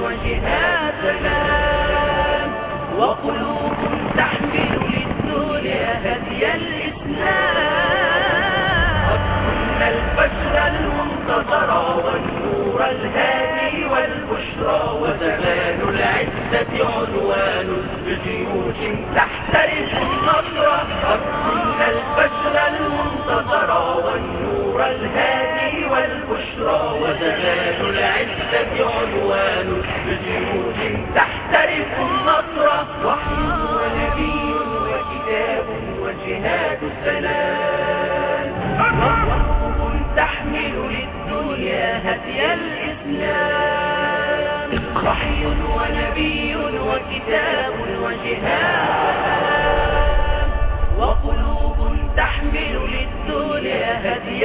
وجهاد سلام وقلوب تحمل للدنيا هدي الإسلام قد كنا البشر المنتظر والنور الهادي والبشرى وزمان العزة عنوان بجيوش تحترس النصر قد كنا البشر المنتظر والنور الهادي والبشرى وزمان العزة عنوان بجيوش تحترس النصر وحي ونبي وكتاب وجهاد السلام وقلوب تحمل للدنيا هدي الإسلام وحي ونبي وكتاب وجهاد وقلوب تحمل للدنيا هدي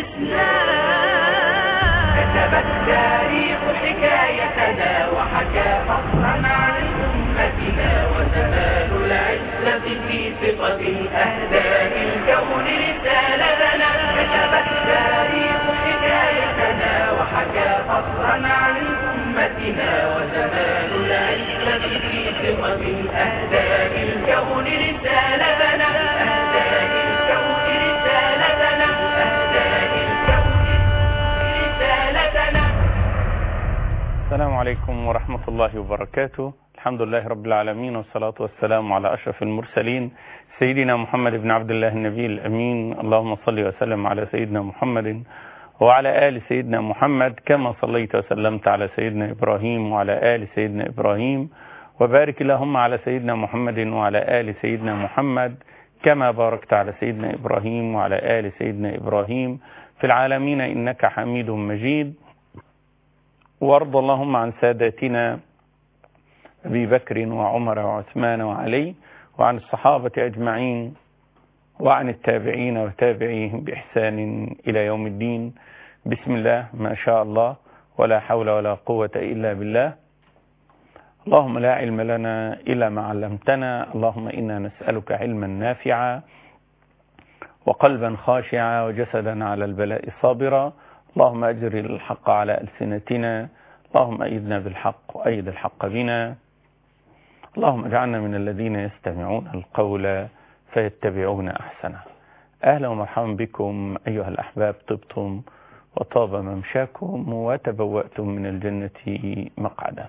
الإسلام كتب التاريخ حكايتنا وحكى فصلا عن أمتنا وزمان العزة في ثقة أهداف الكون رسالتنا كتب التاريخ حكايتنا وحكى فصلا عن أمتنا وزمان العزة في ثقة أهداف الكون رسالتنا أهداف الكون رسالتنا أهداف الكون رسالتنا السلام عليكم ورحمة الله وبركاته الحمد لله رب العالمين والصلاة والسلام على أشرف المرسلين سيدنا محمد بن عبد الله النبي الأمين اللهم صل وسلم على سيدنا محمد وعلى آل سيدنا محمد كما صليت وسلمت على سيدنا إبراهيم وعلى آل سيدنا إبراهيم وبارك اللهم على سيدنا محمد وعلى آل سيدنا محمد كما باركت على سيدنا إبراهيم وعلى آل سيدنا إبراهيم في العالمين إنك حميد مجيد وارض اللهم عن ساداتنا أبي بكر وعمر وعثمان وعلي وعن الصحابة أجمعين وعن التابعين وتابعيهم بإحسان إلى يوم الدين بسم الله ما شاء الله ولا حول ولا قوة إلا بالله اللهم لا علم لنا إلا ما علمتنا اللهم إنا نسألك علما نافعا وقلبا خاشعا وجسدا على البلاء صابرا اللهم أجر الحق على ألسنتنا اللهم أيدنا بالحق وأيد الحق بنا اللهم اجعلنا من الذين يستمعون القول فيتبعون أحسنه أهلا ومرحبا بكم أيها الأحباب طبتم وطاب ممشاكم وتبوأتم من الجنة مقعدا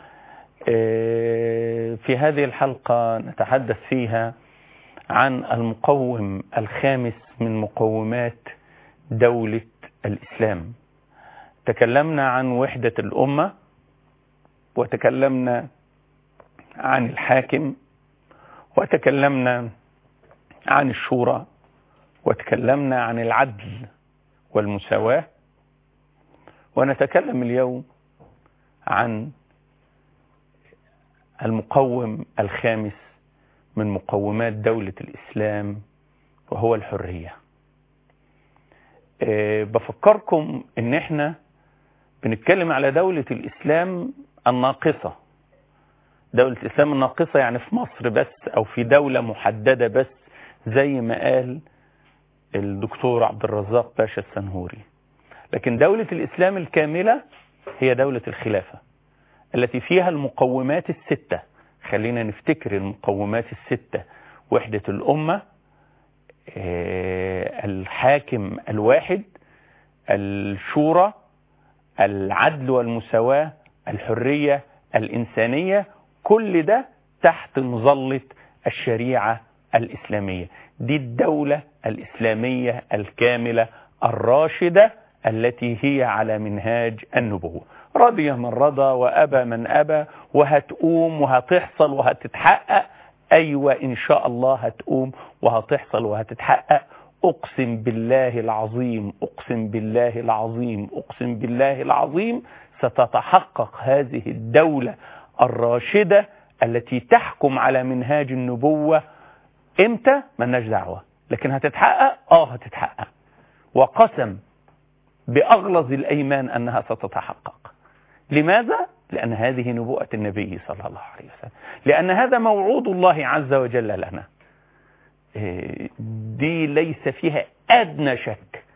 في هذه الحلقة نتحدث فيها عن المقوم الخامس من مقومات دولة الإسلام تكلمنا عن وحدة الأمة وتكلمنا عن الحاكم وتكلمنا عن الشورى وتكلمنا عن العدل والمساواة ونتكلم اليوم عن المقوم الخامس من مقومات دولة الإسلام وهو الحرية أه بفكركم ان احنا بنتكلم على دولة الإسلام الناقصة دولة الإسلام الناقصة يعني في مصر بس أو في دولة محددة بس زي ما قال الدكتور عبد الرزاق باشا السنهوري لكن دولة الإسلام الكاملة هي دولة الخلافة التي فيها المقومات الستة خلينا نفتكر المقومات الستة وحدة الأمة الحاكم الواحد الشورى العدل والمساواة الحرية الإنسانية كل ده تحت مظلة الشريعة الإسلامية دي الدولة الإسلامية الكاملة الراشدة التي هي على منهاج النبوة رضي من رضى وأبى من أبى وهتقوم وهتحصل وهتتحقق أيوة إن شاء الله هتقوم وهتحصل وهتتحقق أقسم بالله العظيم أقسم بالله العظيم أقسم بالله العظيم ستتحقق هذه الدولة الراشدة التي تحكم على منهاج النبوة امتى ملناش دعوة لكن هتتحقق اه هتتحقق وقسم بأغلظ الأيمان أنها ستتحقق لماذا؟ لأن هذه نبوءة النبي صلى الله عليه وسلم لأن هذا موعود الله عز وجل لنا دي ليس فيها أدنى شك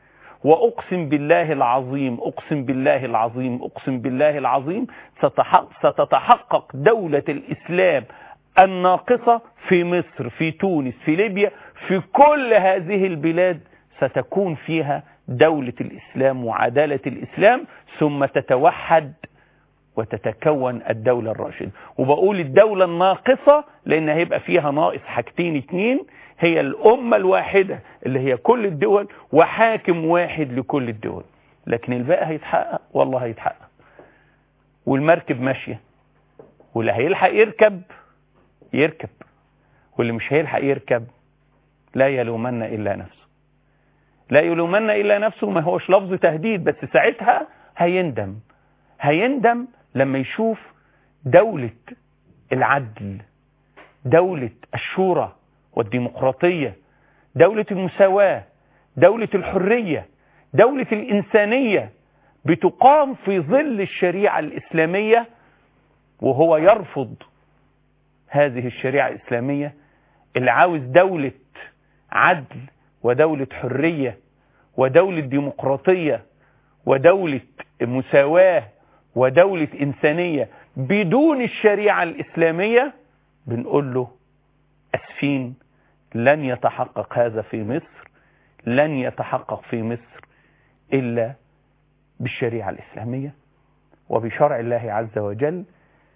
وأقسم بالله العظيم أقسم بالله العظيم أقسم بالله العظيم ستتحقق دولة الإسلام الناقصة في مصر في تونس في ليبيا في كل هذه البلاد ستكون فيها دولة الإسلام وعدالة الإسلام ثم تتوحد وتتكون الدولة الراشدة وبقول الدولة الناقصة لأن هيبقى فيها ناقص حاجتين اتنين هي الأمة الواحدة اللي هي كل الدول وحاكم واحد لكل الدول لكن الباقي هيتحقق والله هيتحقق والمركب ماشية واللي هيلحق يركب يركب واللي مش هيلحق يركب لا يلومن إلا نفسه لا يلومن إلا نفسه ما هوش لفظ تهديد بس ساعتها هيندم هيندم لما يشوف دولة العدل دولة الشورى والديمقراطية دولة المساواة دولة الحرية دولة الإنسانية بتقام في ظل الشريعة الإسلامية وهو يرفض هذه الشريعة الإسلامية اللي عاوز دولة عدل ودولة حرية ودولة ديمقراطية ودولة مساواة ودولة إنسانية بدون الشريعة الإسلامية بنقول له أسفين لن يتحقق هذا في مصر لن يتحقق في مصر إلا بالشريعة الإسلامية وبشرع الله عز وجل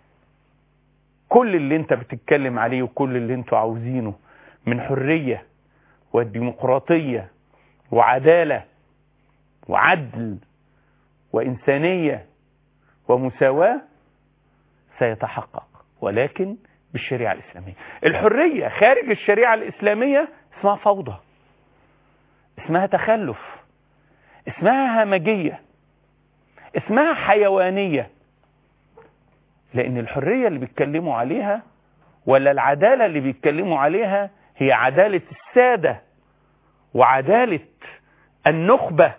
كل اللي انت بتتكلم عليه وكل اللي انتوا عاوزينه من حرية والديمقراطية وعدالة وعدل وإنسانية ومساواة سيتحقق ولكن بالشريعة الإسلامية الحرية خارج الشريعة الإسلامية اسمها فوضى اسمها تخلف اسمها همجية اسمها حيوانية لأن الحرية اللي بيتكلموا عليها ولا العدالة اللي بيتكلموا عليها هي عدالة السادة وعدالة النخبة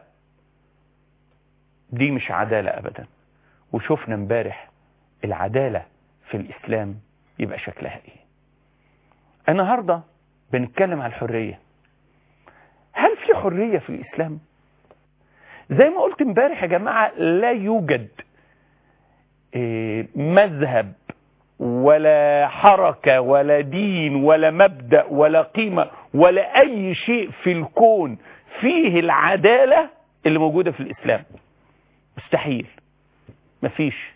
دي مش عدالة أبدا وشفنا امبارح العدالة في الإسلام يبقى شكلها إيه النهاردة بنتكلم عن الحرية هل في حرية في الإسلام زي ما قلت امبارح يا جماعة لا يوجد مذهب ولا حركة ولا دين ولا مبدأ ولا قيمة ولا أي شيء في الكون فيه العدالة اللي موجودة في الإسلام مستحيل مفيش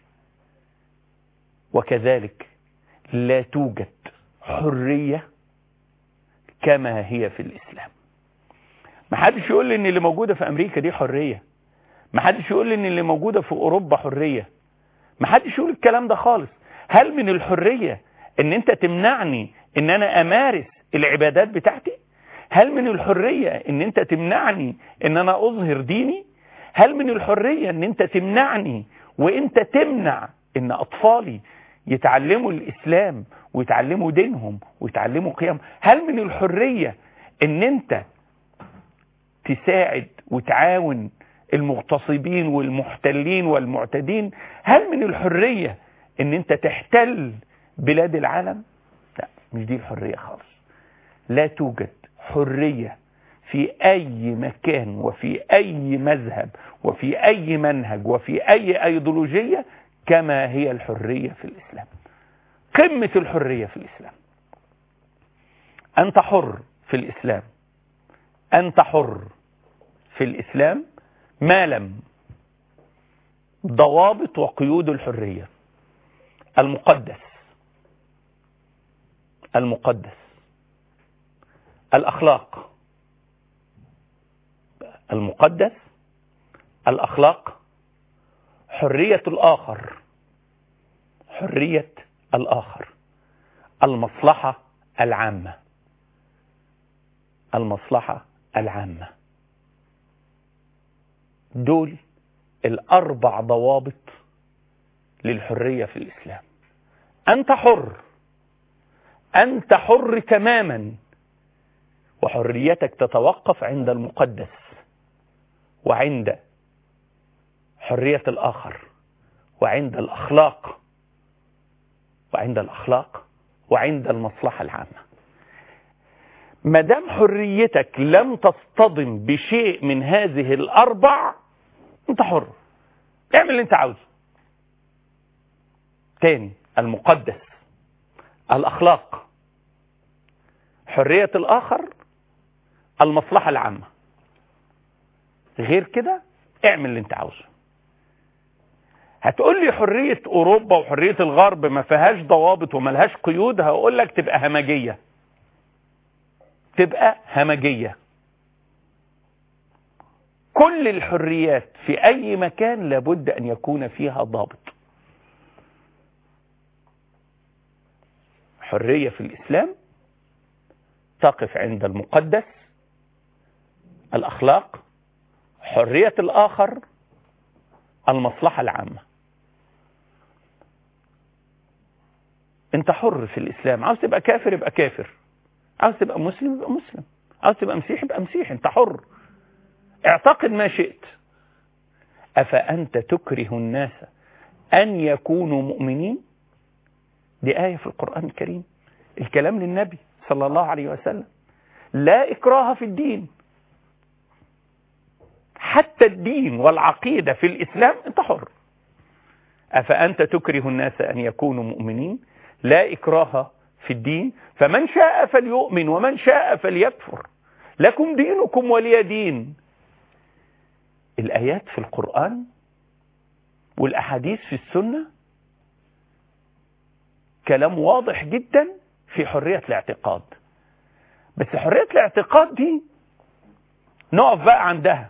وكذلك لا توجد حرية كما هي في الإسلام ما حدش يقول لي ان اللي موجودة في امريكا دي حرية ما حدش يقول لي ان اللي موجودة في اوروبا حرية ما حدش يقول الكلام ده خالص هل من الحرية ان انت تمنعني ان انا امارس العبادات بتاعتي هل من الحرية ان انت تمنعني ان انا اظهر ديني هل من الحرية ان انت تمنعني وانت تمنع ان اطفالي يتعلموا الاسلام ويتعلموا دينهم ويتعلموا قيم هل من الحرية ان انت تساعد وتعاون المغتصبين والمحتلين والمعتدين هل من الحرية ان انت تحتل بلاد العالم لا مش دي الحرية خالص لا توجد حرية في اي مكان وفي اي مذهب وفي اي منهج وفي اي ايديولوجية كما هي الحرية في الاسلام قمة الحرية في الاسلام انت حر في الاسلام انت حر في الاسلام ما لم ضوابط وقيود الحرية المقدس المقدس الأخلاق المقدس الأخلاق حرية الآخر حرية الآخر المصلحة العامة المصلحة العامة دول الأربع ضوابط للحرية في الإسلام أنت حر أنت حر تماما وحريتك تتوقف عند المقدس وعند حرية الآخر وعند الأخلاق وعند الأخلاق وعند المصلحة العامة ما دام حريتك لم تصطدم بشيء من هذه الاربع انت حر اعمل اللي انت عاوزه تاني المقدس الاخلاق حرية الاخر المصلحة العامة غير كده اعمل اللي انت عاوزه هتقول لي حرية اوروبا وحرية الغرب ما فيهاش ضوابط وما لهاش قيود هقول لك تبقى همجية تبقى همجية كل الحريات في اي مكان لابد ان يكون فيها ضابط حرية في الاسلام تقف عند المقدس الاخلاق حرية الاخر المصلحة العامة انت حر في الاسلام عاوز تبقى كافر يبقى كافر عاوز تبقى مسلم يبقى مسلم عاوز تبقى مسيحي يبقى مسيحي انت حر اعتقد ما شئت افانت تكره الناس ان يكونوا مؤمنين دي آية في القرآن الكريم الكلام للنبي صلى الله عليه وسلم لا إكراه في الدين حتى الدين والعقيدة في الإسلام أنت حر أفأنت تكره الناس أن يكونوا مؤمنين لا إكراه في الدين فمن شاء فليؤمن ومن شاء فليكفر لكم دينكم ولي دين الآيات في القرآن والأحاديث في السنة كلام واضح جدا في حرية الاعتقاد بس حرية الاعتقاد دي نقف بقى عندها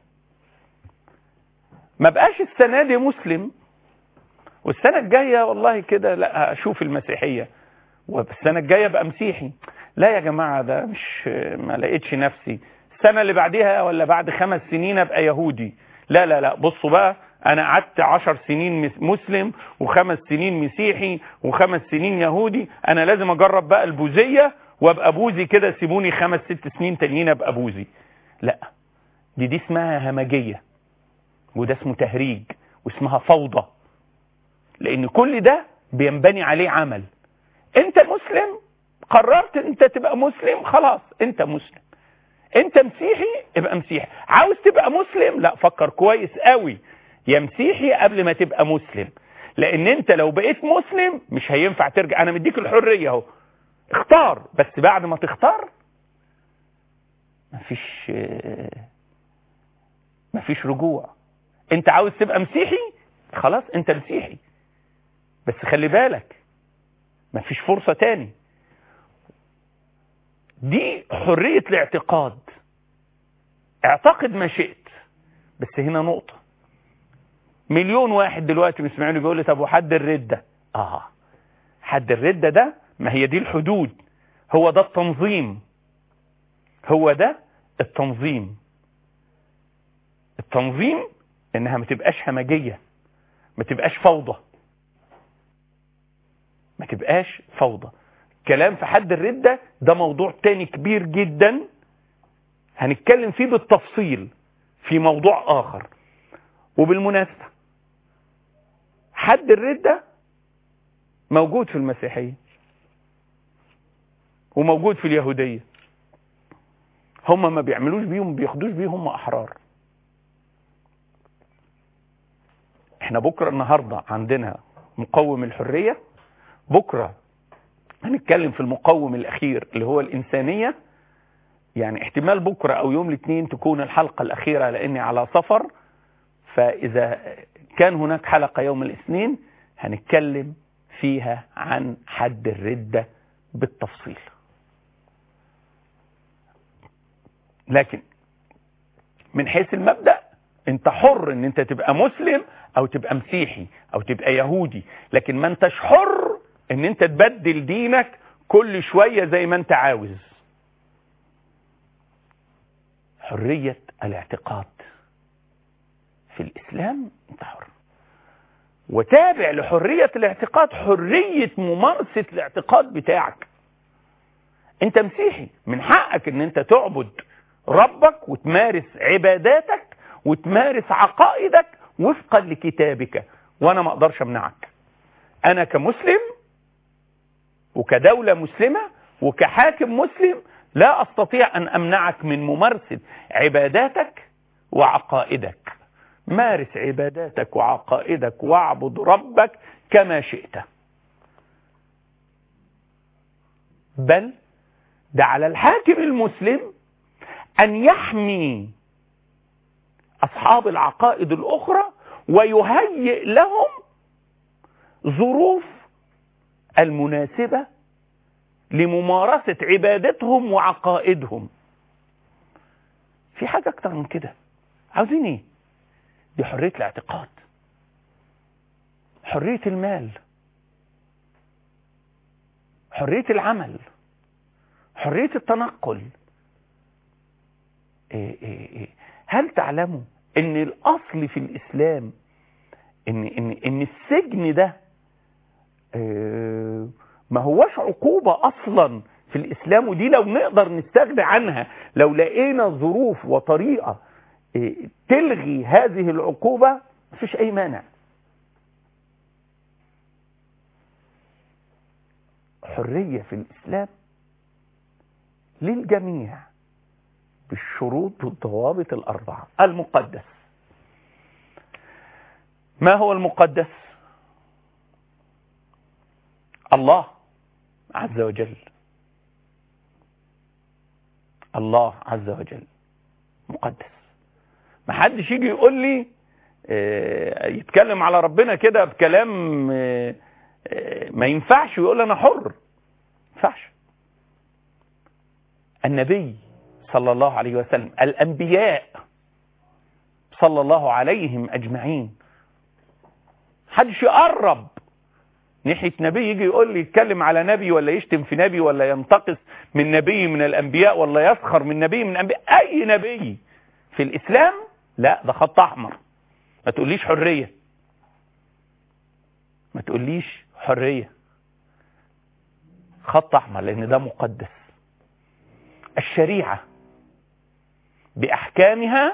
ما بقاش السنة دي مسلم والسنة الجاية والله كده لا أشوف المسيحية والسنة الجاية بقى مسيحي لا يا جماعة ده مش ما لقيتش نفسي السنة اللي بعدها ولا بعد خمس سنين أبقى يهودي لا لا لا بصوا بقى أنا قعدت عشر سنين مسلم وخمس سنين مسيحي وخمس سنين يهودي أنا لازم أجرب بقى البوذية وأبقى بوذي كده سيبوني خمس ست سنين تانيين أبقى بوذي لا دي دي اسمها همجية وده اسمه تهريج واسمها فوضى لأن كل ده بينبني عليه عمل أنت مسلم قررت أنت تبقى مسلم خلاص أنت مسلم أنت مسيحي ابقى مسيحي عاوز تبقى مسلم لا فكر كويس قوي يا مسيحي قبل ما تبقى مسلم لان انت لو بقيت مسلم مش هينفع ترجع انا مديك الحرية اهو اختار بس بعد ما تختار مفيش مفيش رجوع انت عاوز تبقى مسيحي خلاص انت مسيحي بس خلي بالك مفيش فرصة تاني دي حرية الاعتقاد اعتقد ما شئت بس هنا نقطة مليون واحد دلوقتي بيسمعوني بيقول لي طب وحد الردة اه حد الردة ده ما هي دي الحدود هو ده التنظيم هو ده التنظيم التنظيم انها ما تبقاش همجية ما تبقاش فوضى ما تبقاش فوضى كلام في حد الردة ده موضوع تاني كبير جدا هنتكلم فيه بالتفصيل في موضوع آخر وبالمناسبة حد الردة موجود في المسيحية وموجود في اليهودية هم ما بيعملوش بيهم بياخدوش بيهم هم أحرار احنا بكرة النهاردة عندنا مقوم الحرية بكرة هنتكلم في المقوم الأخير اللي هو الإنسانية يعني احتمال بكرة أو يوم الاثنين تكون الحلقة الأخيرة لأني على سفر فإذا كان هناك حلقة يوم الاثنين هنتكلم فيها عن حد الردة بالتفصيل لكن من حيث المبدأ انت حر ان انت تبقى مسلم او تبقى مسيحي او تبقى يهودي لكن ما انتش حر ان انت تبدل دينك كل شوية زي ما انت عاوز حرية الاعتقاد في الاسلام انت حر وتابع لحرية الاعتقاد حرية ممارسة الاعتقاد بتاعك انت مسيحي من حقك ان انت تعبد ربك وتمارس عباداتك وتمارس عقائدك وفقا لكتابك وانا ما اقدرش امنعك انا كمسلم وكدولة مسلمة وكحاكم مسلم لا أستطيع أن أمنعك من ممارسة عباداتك وعقائدك مارس عباداتك وعقائدك واعبد ربك كما شئت بل ده على الحاكم المسلم أن يحمي أصحاب العقائد الأخرى ويهيئ لهم ظروف المناسبة لممارسة عبادتهم وعقائدهم في حاجة أكتر من كده عاوزين إيه؟ دي حرية الاعتقاد حرية المال حرية العمل حرية التنقل إيه إيه إيه. هل تعلموا ان الاصل في الاسلام ان ان ان السجن ده آه، ما هوش عقوبة اصلا في الاسلام ودي لو نقدر نستغني عنها لو لقينا ظروف وطريقة آه، تلغي هذه العقوبة مفيش اي مانع حرية في الاسلام للجميع بالشروط والضوابط الأربعة المقدس ما هو المقدس الله عز وجل الله عز وجل مقدس ما حدش يجي يقول لي آه، يتكلم على ربنا كده بكلام آه، آه، ما ينفعش ويقول انا حر ما ينفعش النبي صلى الله عليه وسلم الأنبياء صلى الله عليهم أجمعين حدش يقرب ناحية نبي يجي يقول لي يتكلم على نبي ولا يشتم في نبي ولا ينتقص من نبي من الأنبياء ولا يسخر من نبي من الأنبياء أي نبي في الإسلام لا ده خط أحمر ما تقوليش حرية ما تقوليش حرية خط أحمر لأن ده مقدس الشريعة بأحكامها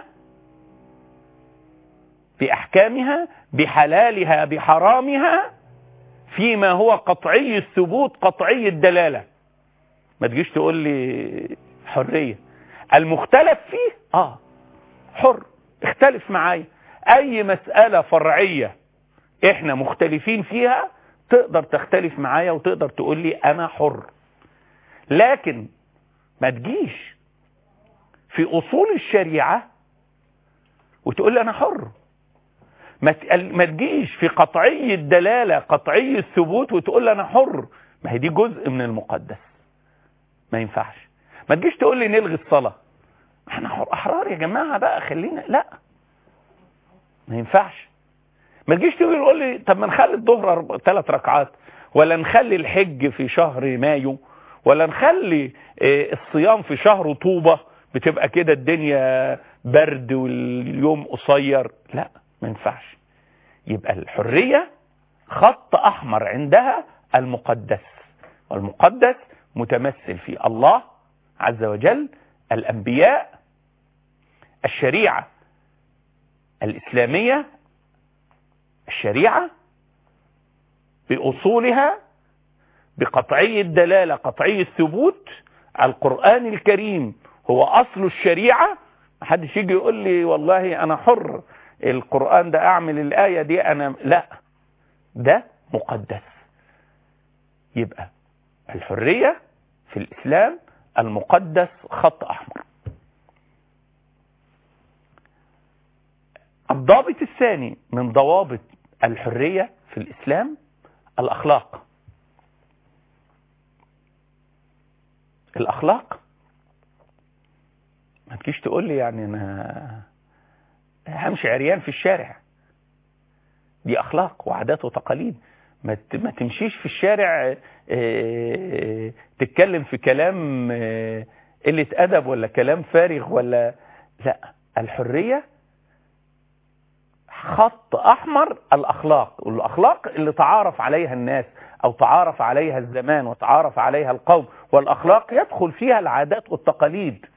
بأحكامها بحلالها بحرامها فيما هو قطعي الثبوت قطعي الدلالة ما تجيش تقول لي حرية المختلف فيه اه حر اختلف معايا اي مسألة فرعية احنا مختلفين فيها تقدر تختلف معايا وتقدر تقول لي انا حر لكن ما تجيش في اصول الشريعة وتقول لي انا حر ما ت- ما تجيش في قطعي الدلالة قطعي الثبوت وتقول لي انا حر ما هي دي جزء من المقدس ما ينفعش ما تجيش تقول لي نلغي الصلاة احنا حر- احرار يا جماعة بقى خلينا لا ما ينفعش ما تجيش تقول تقول لي طب ما نخلي الظهر ثلاث ركعات ولا نخلي الحج في شهر مايو ولا نخلي آه، الصيام في شهر طوبة بتبقى كده الدنيا برد واليوم قصير لا ما ينفعش يبقى الحرية خط أحمر عندها المقدس والمقدس متمثل في الله عز وجل الأنبياء الشريعة الإسلامية الشريعة بأصولها بقطعي الدلالة قطعي الثبوت القرآن الكريم هو أصل الشريعة محدش يجي يقول لي والله أنا حر القرآن ده أعمل الآية دي أنا لا ده مقدس يبقى الحرية في الإسلام المقدس خط أحمر الضابط الثاني من ضوابط الحرية في الإسلام الأخلاق الأخلاق ما تجيش تقول لي يعني أنا همشي عريان في الشارع دي أخلاق وعادات وتقاليد ما ت- ما تمشيش في الشارع آه، تتكلم في كلام آه، قلة أدب ولا كلام فارغ ولا لا الحرية خط أحمر الأخلاق والأخلاق اللي تعارف عليها الناس أو تعارف عليها الزمان وتعارف عليها القوم والأخلاق يدخل فيها العادات والتقاليد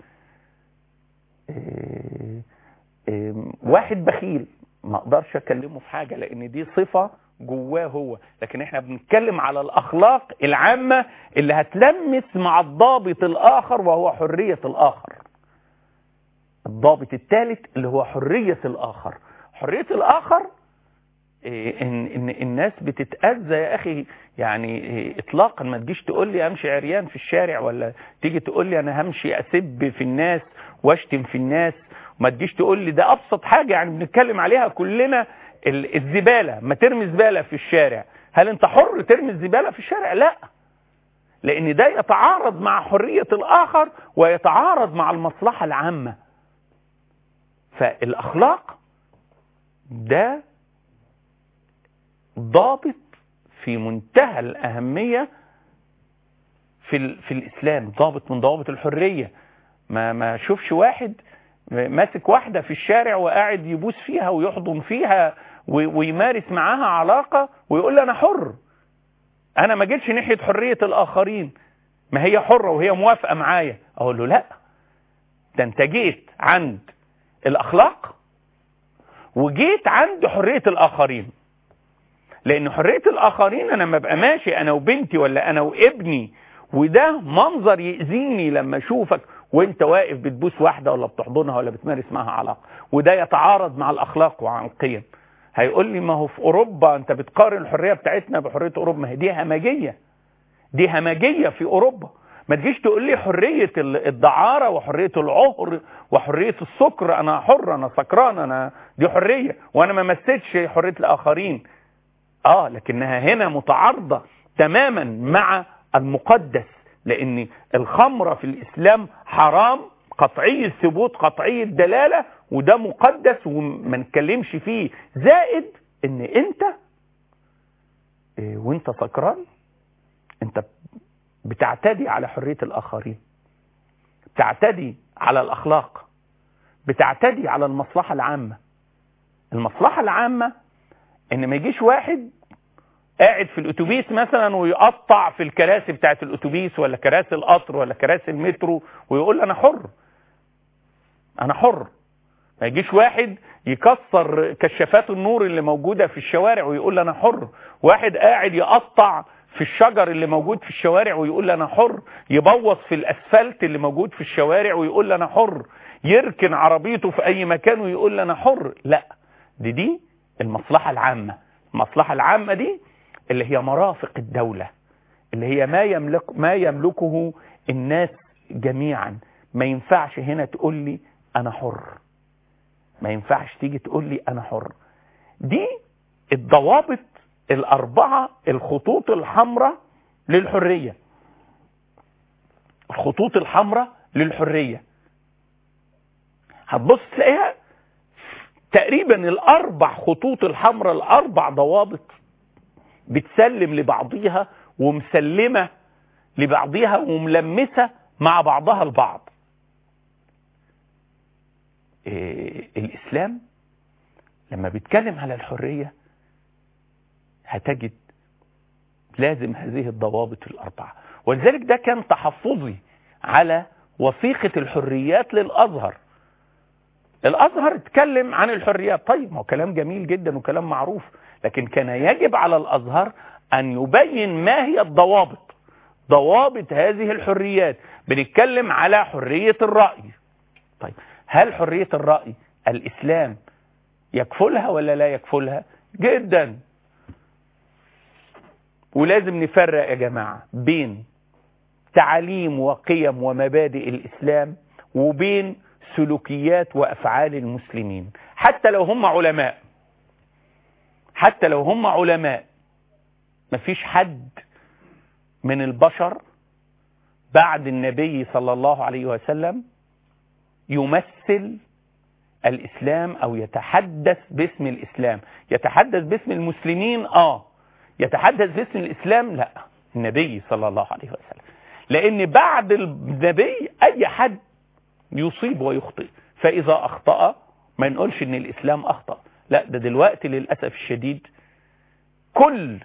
إيه، إيه، واحد بخيل ما اقدرش اكلمه في حاجة لان دي صفة جواه هو لكن احنا بنتكلم على الاخلاق العامة اللي هتلمس مع الضابط الاخر وهو حرية الاخر الضابط الثالث اللي هو حرية الاخر حرية الاخر إيه ان ان الناس بتتاذى يا اخي يعني إيه اطلاقا ما تجيش تقول لي امشي عريان في الشارع ولا تيجي تقول لي انا همشي اسب في الناس واشتم في الناس وما تجيش تقول لي ده ابسط حاجه يعني بنتكلم عليها كلنا الزباله ما ترمي زباله في الشارع هل انت حر ترمي الزباله في الشارع لا لان ده يتعارض مع حريه الاخر ويتعارض مع المصلحه العامه فالاخلاق ده ضابط في منتهى الأهمية في في الإسلام ضابط من ضوابط الحرية ما ما شوفش واحد ماسك واحدة في الشارع وقاعد يبوس فيها ويحضن فيها ويمارس معاها علاقة ويقول لي أنا حر أنا ما جيتش ناحية حرية الآخرين ما هي حرة وهي موافقة معايا أقول له لا ده أنت جيت عند الأخلاق وجيت عند حرية الآخرين لان حريه الاخرين انا لما ابقى ماشي انا وبنتي ولا انا وابني وده منظر يأذيني لما اشوفك وانت واقف بتبوس واحده ولا بتحضنها ولا بتمارس معها علاقه وده يتعارض مع الاخلاق ومع القيم هيقول لي ما هو في اوروبا انت بتقارن الحريه بتاعتنا بحريه اوروبا ما هي دي همجيه دي همجيه في اوروبا ما تجيش تقول لي حريه الدعاره وحريه العهر وحريه السكر انا حر انا سكران انا دي حريه وانا ما مسيتش حريه الاخرين اه لكنها هنا متعارضة تماما مع المقدس لان الخمرة في الاسلام حرام قطعي الثبوت قطعي الدلالة وده مقدس وما نتكلمش فيه زائد ان انت إيه وانت سكران انت بتعتدي على حرية الاخرين بتعتدي على الاخلاق بتعتدي على المصلحة العامة المصلحة العامة ان ما يجيش واحد قاعد في الاتوبيس مثلا ويقطع في الكراسي بتاعت الاتوبيس ولا كراسي القطر ولا كراسي المترو ويقول انا حر انا حر ما يجيش واحد يكسر كشافات النور اللي موجودة في الشوارع ويقول انا حر واحد قاعد يقطع في الشجر اللي موجود في الشوارع ويقول انا حر يبوظ في الاسفلت اللي موجود في الشوارع ويقول انا حر يركن عربيته في اي مكان ويقول انا حر لا دي دي المصلحة العامة المصلحة العامة دي اللي هي مرافق الدولة اللي هي ما يملك ما يملكه الناس جميعا ما ينفعش هنا تقول لي انا حر ما ينفعش تيجي تقول لي انا حر دي الضوابط الاربعة الخطوط الحمراء للحرية الخطوط الحمراء للحرية هتبص تلاقيها تقريبا الاربع خطوط الحمراء الاربع ضوابط بتسلم لبعضيها ومسلمة لبعضها وملمسة مع بعضها البعض إيه الإسلام لما بيتكلم على الحرية هتجد لازم هذه الضوابط الأربعة ولذلك ده كان تحفظي على وثيقة الحريات للأزهر الأزهر اتكلم عن الحريات طيب ما هو كلام جميل جدا وكلام معروف لكن كان يجب على الأزهر أن يبين ما هي الضوابط ضوابط هذه الحريات بنتكلم على حرية الرأي طيب هل حرية الرأي الإسلام يكفلها ولا لا يكفلها جدا ولازم نفرق يا جماعة بين تعاليم وقيم ومبادئ الإسلام وبين سلوكيات وأفعال المسلمين حتى لو هم علماء حتى لو هم علماء مفيش حد من البشر بعد النبي صلى الله عليه وسلم يمثل الإسلام أو يتحدث باسم الإسلام يتحدث باسم المسلمين آه يتحدث باسم الإسلام لا النبي صلى الله عليه وسلم لأن بعد النبي أي حد يصيب ويخطئ فإذا أخطأ ما نقولش إن الإسلام أخطأ لا ده دلوقتي للأسف الشديد كل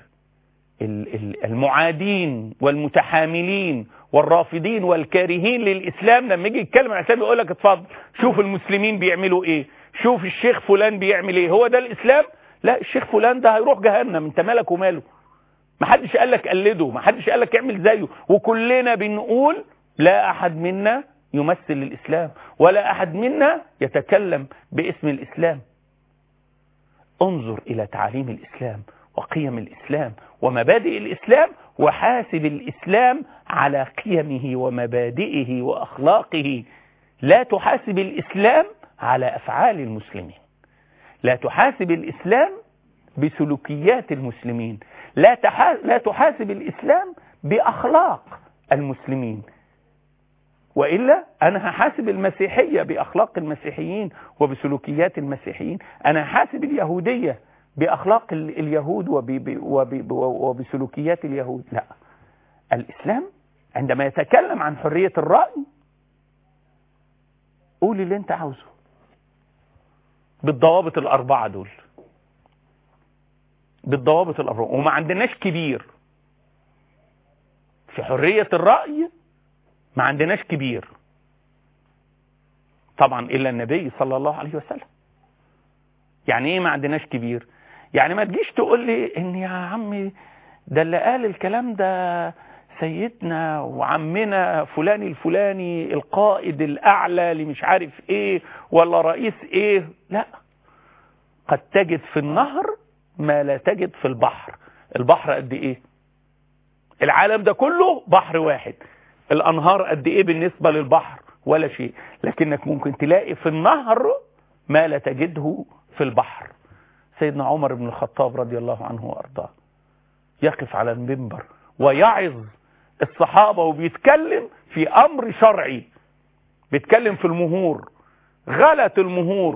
المعادين والمتحاملين والرافضين والكارهين للإسلام لما يجي يتكلم عن الإسلام يقول لك اتفضل شوف المسلمين بيعملوا إيه شوف الشيخ فلان بيعمل إيه هو ده الإسلام لا الشيخ فلان ده هيروح جهنم انت مالك وماله ما حدش قال لك قلده ما حدش قال لك اعمل زيه وكلنا بنقول لا احد منا يمثل الاسلام ولا احد منا يتكلم باسم الاسلام انظر الى تعاليم الاسلام وقيم الاسلام ومبادئ الاسلام وحاسب الاسلام على قيمه ومبادئه واخلاقه لا تحاسب الاسلام على افعال المسلمين لا تحاسب الاسلام بسلوكيات المسلمين لا لا تحاسب الاسلام باخلاق المسلمين وإلا أنا هحاسب المسيحية بأخلاق المسيحيين وبسلوكيات المسيحيين أنا هحاسب اليهودية بأخلاق اليهود وبسلوكيات اليهود لا الإسلام عندما يتكلم عن حرية الرأي قول اللي انت عاوزه بالضوابط الأربعة دول بالضوابط الأربعة وما عندناش كبير في حرية الرأي ما عندناش كبير طبعا إلا النبي صلى الله عليه وسلم يعني ايه ما عندناش كبير يعني ما تجيش تقول لي ان يا عمي ده اللي قال الكلام ده سيدنا وعمنا فلان الفلاني القائد الاعلى اللي مش عارف ايه ولا رئيس ايه لا قد تجد في النهر ما لا تجد في البحر البحر قد ايه العالم ده كله بحر واحد الانهار قد ايه بالنسبة للبحر ولا شيء لكنك ممكن تلاقي في النهر ما لا تجده في البحر سيدنا عمر بن الخطاب رضي الله عنه وارضاه يقف على المنبر ويعظ الصحابة وبيتكلم في امر شرعي بيتكلم في المهور غلت المهور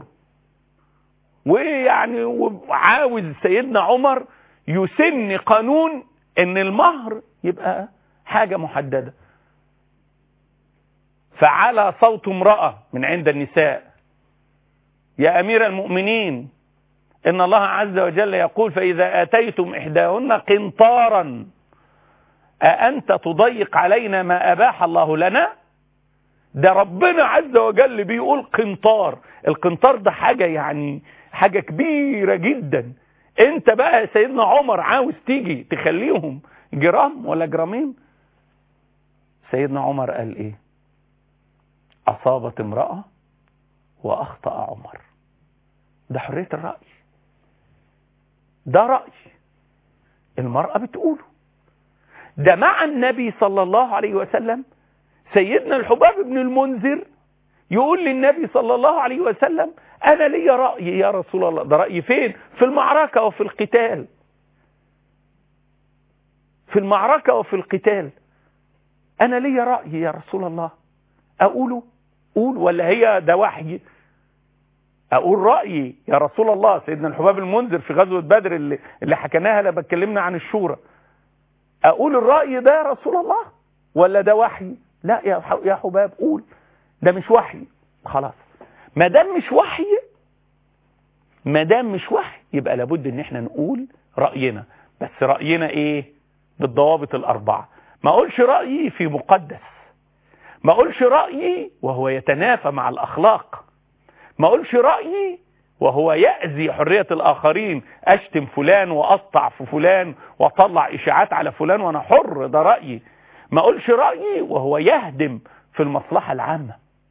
ويعني وعاوز سيدنا عمر يسن قانون ان المهر يبقى حاجة محددة فعلى صوت امرأة من عند النساء يا أمير المؤمنين إن الله عز وجل يقول فإذا آتيتم إحداهن قنطارا أأنت تضيق علينا ما أباح الله لنا ده ربنا عز وجل بيقول قنطار القنطار ده حاجة يعني حاجة كبيرة جدا انت بقى يا سيدنا عمر عاوز تيجي تخليهم جرام ولا جرامين سيدنا عمر قال ايه أصابت امرأة وأخطأ عمر ده حرية الرأي ده رأي المرأة بتقوله ده مع النبي صلى الله عليه وسلم سيدنا الحباب بن المنذر يقول للنبي صلى الله عليه وسلم أنا لي رأي يا رسول الله ده رأي فين في المعركة وفي القتال في المعركة وفي القتال أنا لي رأي يا رسول الله أقوله قول ولا هي ده وحي أقول رأيي يا رسول الله سيدنا الحباب المنذر في غزوة بدر اللي, اللي حكيناها لما اتكلمنا عن الشورى أقول الرأي ده يا رسول الله ولا ده وحي لا يا يا حباب قول ده مش وحي خلاص ما دام مش وحي ما دام مش وحي يبقى لابد ان احنا نقول رأينا بس رأينا ايه بالضوابط الأربعة ما اقولش رأيي في مقدس ما اقولش رأيي وهو يتنافى مع الأخلاق ما اقولش رأيي وهو يأذي حرية الآخرين أشتم فلان وأقطع في فلان وأطلع إشاعات على فلان وأنا حر ده رأيي ما اقولش رأيي وهو يهدم في المصلحة العامة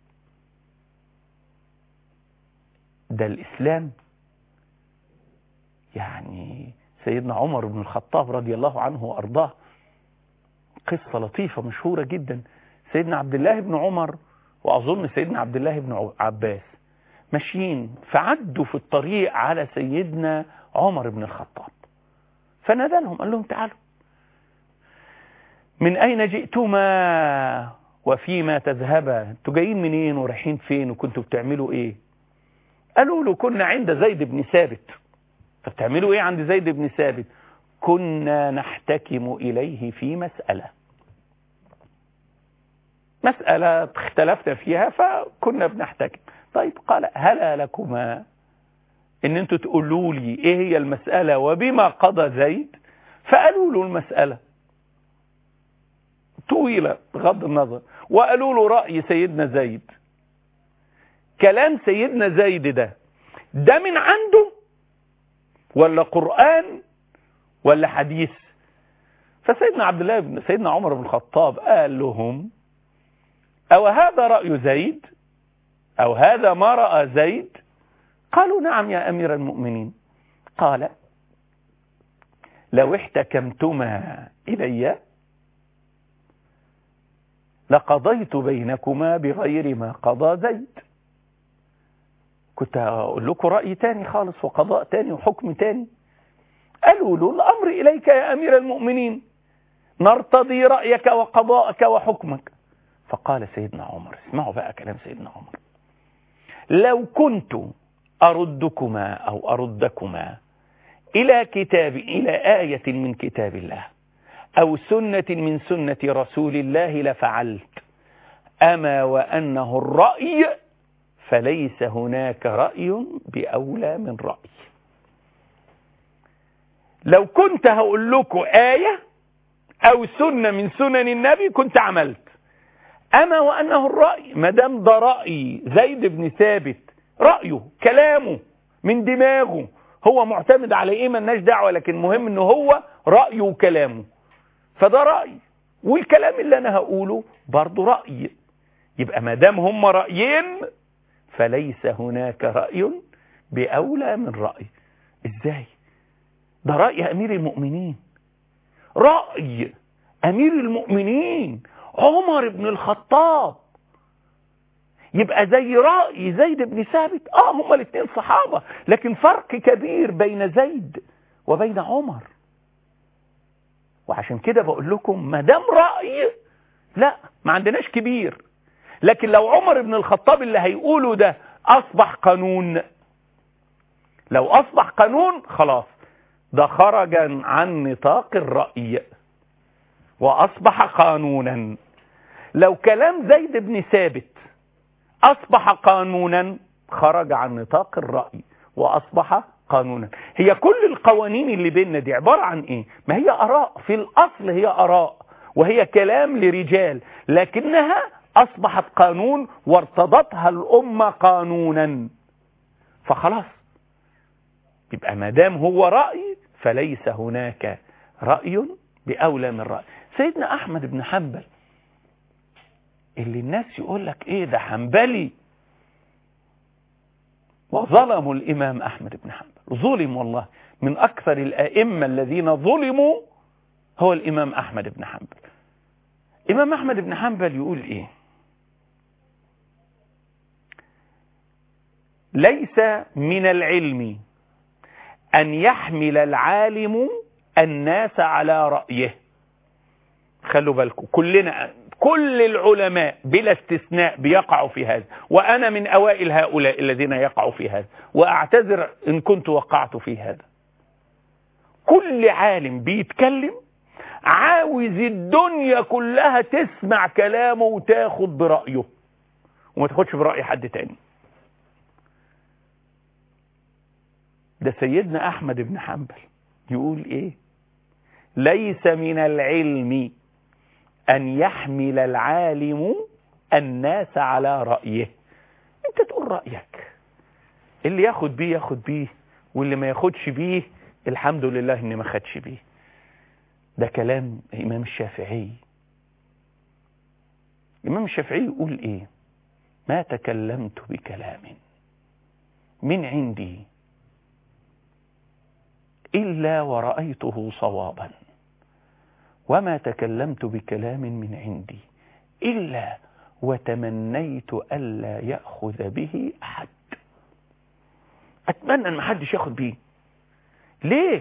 ده الإسلام يعني سيدنا عمر بن الخطاب رضي الله عنه وأرضاه قصة لطيفة مشهورة جدا سيدنا عبد الله بن عمر وأظن سيدنا عبد الله بن عباس ماشيين فعدوا في الطريق على سيدنا عمر بن الخطاب فنادى لهم قال لهم تعالوا من أين جئتما وفيما تذهبا انتوا جايين منين ورايحين فين وكنتوا بتعملوا ايه قالوا له كنا عند زيد بن ثابت فبتعملوا ايه عند زيد بن ثابت كنا نحتكم إليه في مسألة مسألة اختلفنا فيها فكنا بنحتكم طيب قال هلا لكما ان انتوا تقولوا لي ايه هي المسألة وبما قضى زيد فقالوا له المسألة طويلة بغض النظر وقالوا له رأي سيدنا زيد كلام سيدنا زيد ده ده من عنده ولا قرآن ولا حديث فسيدنا عبد الله بن سيدنا عمر بن الخطاب قال لهم أو هذا رأي زيد أو هذا ما رأى زيد قالوا نعم يا أمير المؤمنين قال لو احتكمتما إلي لقضيت بينكما بغير ما قضى زيد كنت أقول لكم رأي تاني خالص وقضاء تاني وحكم تاني قالوا له الأمر إليك يا أمير المؤمنين نرتضي رأيك وقضاءك وحكمك فقال سيدنا عمر اسمعوا بقى كلام سيدنا عمر لو كنت أردكما أو أردكما إلى كتاب إلى آية من كتاب الله أو سنة من سنة رسول الله لفعلت أما وأنه الرأي فليس هناك رأي بأولى من رأي لو كنت هقول لكم آية أو سنة من سنن النبي كنت عملت أما وأنه الرأي ما دام ده رأي زيد بن ثابت رأيه كلامه من دماغه هو معتمد على ايه ملناش دعوه لكن مهم ان هو رايه وكلامه فده راي والكلام اللي انا هقوله برضه راي يبقى ما دام هم رايين فليس هناك راي باولى من راي ازاي ده راي امير المؤمنين راي امير المؤمنين عمر بن الخطاب يبقى زي رأي زيد بن ثابت اه هما الاثنين صحابة لكن فرق كبير بين زيد وبين عمر وعشان كده بقول لكم ما دام رأي لا ما عندناش كبير لكن لو عمر بن الخطاب اللي هيقوله ده اصبح قانون لو اصبح قانون خلاص ده خرج عن نطاق الرأي واصبح قانونا لو كلام زيد بن ثابت أصبح قانونا خرج عن نطاق الرأي وأصبح قانونا هي كل القوانين اللي بيننا دي عبارة عن إيه ما هي أراء في الأصل هي أراء وهي كلام لرجال لكنها أصبحت قانون وارتضتها الأمة قانونا فخلاص يبقى ما دام هو رأي فليس هناك رأي بأولى من رأي سيدنا أحمد بن حنبل اللي الناس يقول لك ايه ده حنبلي وظلموا الامام احمد بن حنبل ظلم والله من اكثر الائمه الذين ظلموا هو الامام احمد بن حنبل امام احمد بن حنبل يقول ايه ليس من العلم ان يحمل العالم الناس على رايه خلوا بالكم كلنا كل العلماء بلا استثناء بيقعوا في هذا وأنا من أوائل هؤلاء الذين يقعوا في هذا وأعتذر إن كنت وقعت في هذا كل عالم بيتكلم عاوز الدنيا كلها تسمع كلامه وتاخد برأيه وما تاخدش برأي حد تاني ده سيدنا أحمد بن حنبل يقول إيه ليس من العلم أن يحمل العالم الناس على رأيه أنت تقول رأيك اللي ياخد بيه ياخد بيه واللي ما ياخدش بيه الحمد لله إن ما خدش بيه ده كلام الإمام الشافعي الإمام الشافعي يقول إيه ما تكلمت بكلام من عندي إلا ورأيته صوابا وما تكلمت بكلام من عندي إلا وتمنيت ألا يأخذ به أحد أتمنى أن محدش ياخد بيه ليه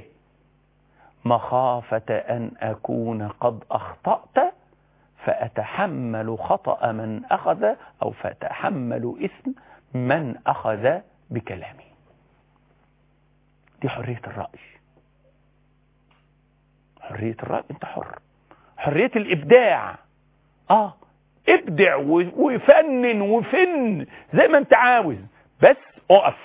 مخافة أن أكون قد أخطأت فأتحمل خطأ من أخذ أو فأتحمل إثم من أخذ بكلامي دي حرية الرأي حرية الرأي انت حر حرية الإبداع اه ابدع وفنن وفن زي ما انت عاوز بس اقف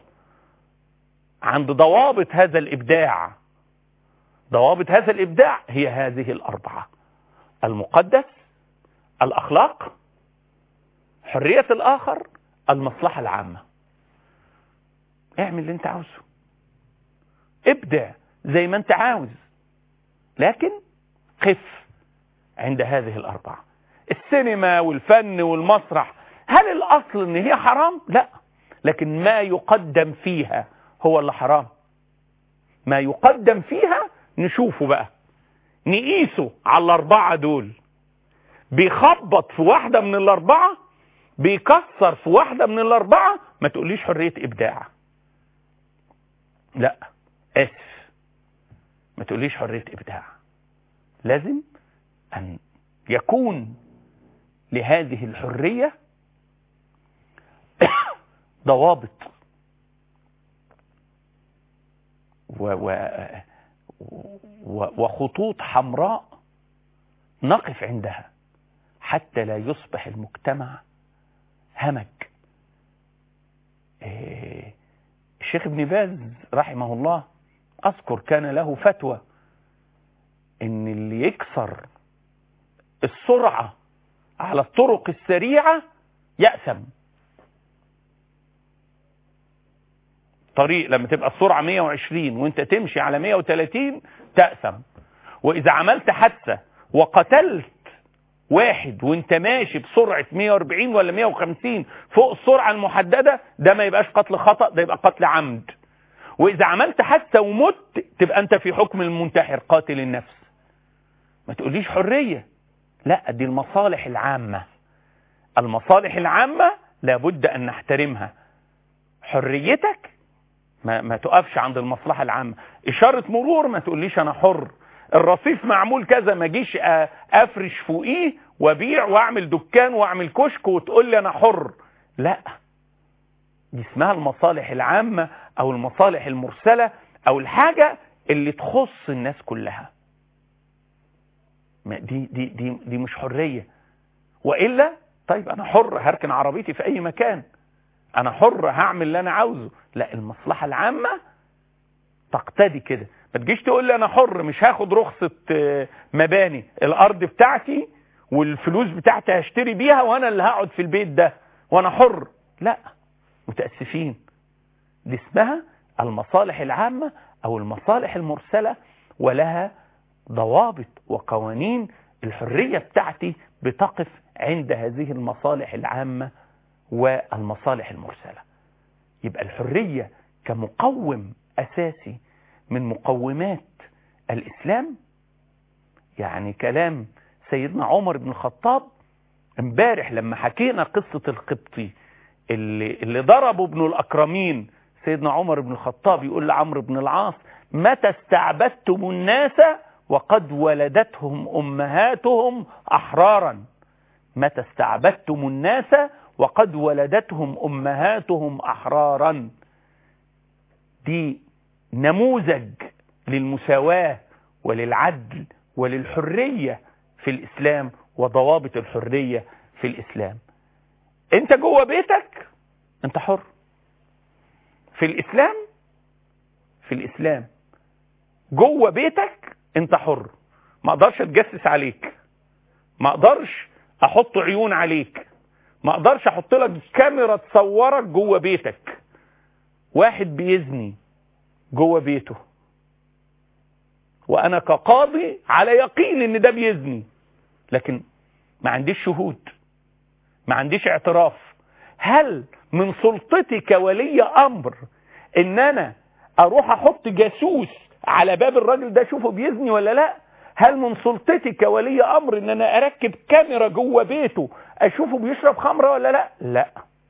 عند ضوابط هذا الإبداع ضوابط هذا الإبداع هي هذه الأربعة المقدس الأخلاق حرية الآخر المصلحة العامة اعمل اللي انت عاوزه ابدع زي ما انت عاوز لكن قف عند هذه الأربعة السينما والفن والمسرح هل الأصل ان هي حرام لا لكن ما يقدم فيها هو اللي حرام ما يقدم فيها نشوفه بقى نقيسه على الأربعة دول بيخبط في واحدة من الأربعة بيكسر في واحدة من الأربعة ما تقوليش حرية إبداع لا آسف ما تقوليش حرية إبداع لازم أن يكون لهذه الحرية ضوابط و و وخطوط حمراء نقف عندها حتى لا يصبح المجتمع همج الشيخ ابن باز رحمه الله أذكر كان له فتوى ان اللي يكسر السرعة على الطرق السريعة يأثم طريق لما تبقى السرعة 120 وانت تمشي على 130 تأثم واذا عملت حادثة وقتلت واحد وانت ماشي بسرعة 140 ولا 150 فوق السرعة المحددة ده ما يبقاش قتل خطأ ده يبقى قتل عمد واذا عملت حادثة ومت تبقى انت في حكم المنتحر قاتل النفس ما تقوليش حرية لا دي المصالح العامة المصالح العامة لابد ان نحترمها حريتك ما, ما تقفش عند المصلحة العامة اشارة مرور ما تقوليش انا حر الرصيف معمول كذا ما جيش افرش فوقيه وابيع واعمل دكان واعمل كشك وتقول لي انا حر لا دي اسمها المصالح العامة او المصالح المرسلة او الحاجة اللي تخص الناس كلها دي, دي, دي, دي مش حرية وإلا طيب أنا حر هركن عربيتي في أي مكان أنا حر هعمل اللي أنا عاوزه لا المصلحة العامة تقتدي كده ما تجيش تقول لي أنا حر مش هاخد رخصة مباني الأرض بتاعتي والفلوس بتاعتي هشتري بيها وأنا اللي هقعد في البيت ده وأنا حر لا متأسفين دي اسمها المصالح العامة أو المصالح المرسلة ولها ضوابط وقوانين الحرية بتاعتي بتقف عند هذه المصالح العامة والمصالح المرسلة يبقى الحرية كمقوم أساسي من مقومات الإسلام يعني كلام سيدنا عمر بن الخطاب امبارح لما حكينا قصة القبطي اللي, اللي ضربوا ابن الأكرمين سيدنا عمر بن الخطاب يقول لعمرو بن العاص متى استعبدتم الناس وقد ولدتهم أمهاتهم أحرارا متى استعبدتم الناس وقد ولدتهم أمهاتهم أحرارا دي نموذج للمساواة وللعدل وللحرية في الإسلام وضوابط الحرية في الإسلام انت جوه بيتك انت حر في الإسلام في الإسلام جوه بيتك انت حر ما اقدرش اتجسس عليك ما اقدرش احط عيون عليك ما اقدرش احط لك كاميرا تصورك جوه بيتك واحد بيزني جوه بيته وانا كقاضي على يقين ان ده بيزني لكن ما عنديش شهود ما عنديش اعتراف هل من سلطتي كولي امر ان انا اروح احط جاسوس على باب الراجل ده اشوفه بيزني ولا لا هل من سلطتي كولي امر ان انا اركب كاميرا جوه بيته اشوفه بيشرب خمره ولا لا لا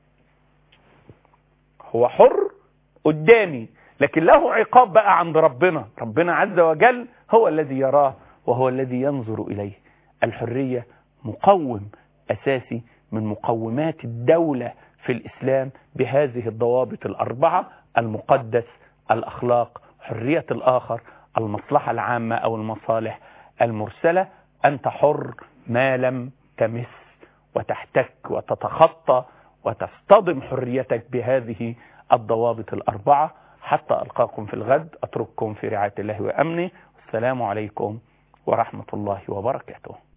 هو حر قدامي لكن له عقاب بقى عند ربنا ربنا عز وجل هو الذي يراه وهو الذي ينظر اليه الحريه مقوم اساسي من مقومات الدوله في الاسلام بهذه الضوابط الاربعه المقدس الاخلاق حريه الاخر المصلحه العامه او المصالح المرسله انت حر ما لم تمس وتحتك وتتخطى وتصطدم حريتك بهذه الضوابط الاربعه حتى القاكم في الغد اترككم في رعايه الله وامنه والسلام عليكم ورحمه الله وبركاته